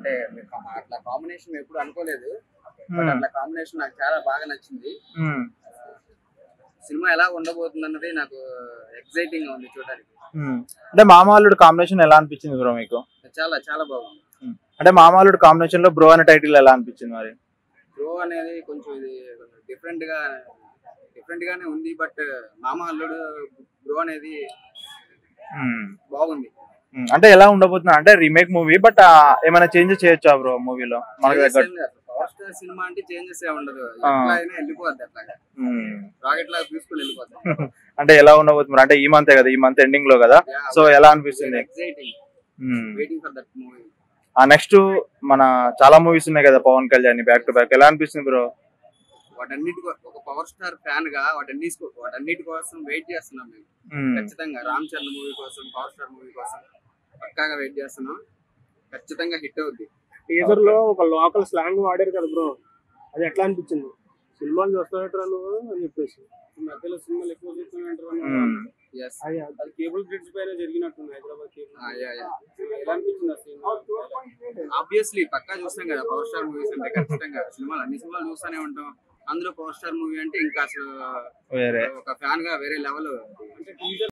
అంటే మీకు అట్లా కాంబినేషన్ ఎప్పుడు అనుకోలేదు బట్ అట్లా కాంబినేషన్ నాకు చాలా బాగా నచ్చింది ఉమ్, సినిమా ఎలా ఉండబోతుంది అన్నది నాకు ఎక్సైటింగ్ గా ఉంది చూడడానికి ఉమ్. అంటే మామాలుడు కాంబినేషన్ ఎలా అనిపించింది బ్రో మీకు చాలా చాలా బాగుంది అంటే మామాలుడు కాంబినేషన్ లో బ్రో అనే టైటిల్ ఎలా అనిపించింది మరి గ్రో అనేది కొంచెం ఇది డిఫరెంట్ గా డిఫరెంట్ గానే ఉంది బట్ మామ అల్లుడు గ్రో అనేది ఉమ్, బాగుంది ఉమ్. అంటే ఎలా ఉండబోతుంది అంటే రీమేక్ మూవీ బట్ ఏమైనా చేంజెస్ చేయొచ్చా బ్రో మూవీలో మనకు దగ్గర పవర్ స్టార్ సినిమా అంటే చేంజెస్ ఏ ఉండదు ఆ. ఎట్లా అయినా వెళ్ళిపోద్ది అట్లాగా రాకెట్ లాగా తీసుకుని వెళ్ళిపోద్ది అంటే ఎలా ఉండబోతుంది మరి? అంటే ఈ మంతే కదా ఈ మంత్ ఎండింగ్ లో కదా సో ఎలా అనిపిస్తుంది exciting um. Waiting for that movie ఆ నెక్స్ట్ మన చాలా మూవీస్ ఉన్నాయి కదా Pawan Kalyan back to back ఎలా అనిపిస్తుంది బ్రో వాటన్నిటి కో- ఒక పవర్ స్టార్ ఫ్యాన్ గా వాటన్నిటి వాటన్నిటి కోసం వెయిట్ చేస్తున్నాం మేము ఖచ్చితంగా రామ్ చరణ్ మూవీ కోసం పవర్ స్టార్ మూవీ కోసం పక్కాగా వెయిట్ చేస్తున్నాం ఖచ్చితంగా హిట్ అవుద్ది టీజర్ లో ఒక లోకల్ స్లాంగ్ వాడారు కదా బ్రో అది ఎట్లా అనిపించింది సినిమాలు చూస్తాడరా నువ్వు అని చెప్పేసి ఈ మధ్యలో సినిమాలు ఎక్కువ చూస్తున్నట్టు ఎస్ అది అది కేబుల్ బ్రిడ్జ్ పైన జరిగినట్టుంది హైదరాబాద్ కేబుల్ ఎలా అనిపించింది ఆ scene? ఆబ్వియస్లీ పక్కా చూస్తాం కదా పవర్ స్టార్ మూవీస్ అంటే ఖచ్చితంగా సినిమాలు అన్ని సినిమాలు చూస్తూనే ఉంటాం అందులో పవర్ స్టార్ మూవీ అంటే ఇంకా అసలు వేరే ఒక ఫ్యాన్ గా వేరే లెవెల్ అంటే టీజర్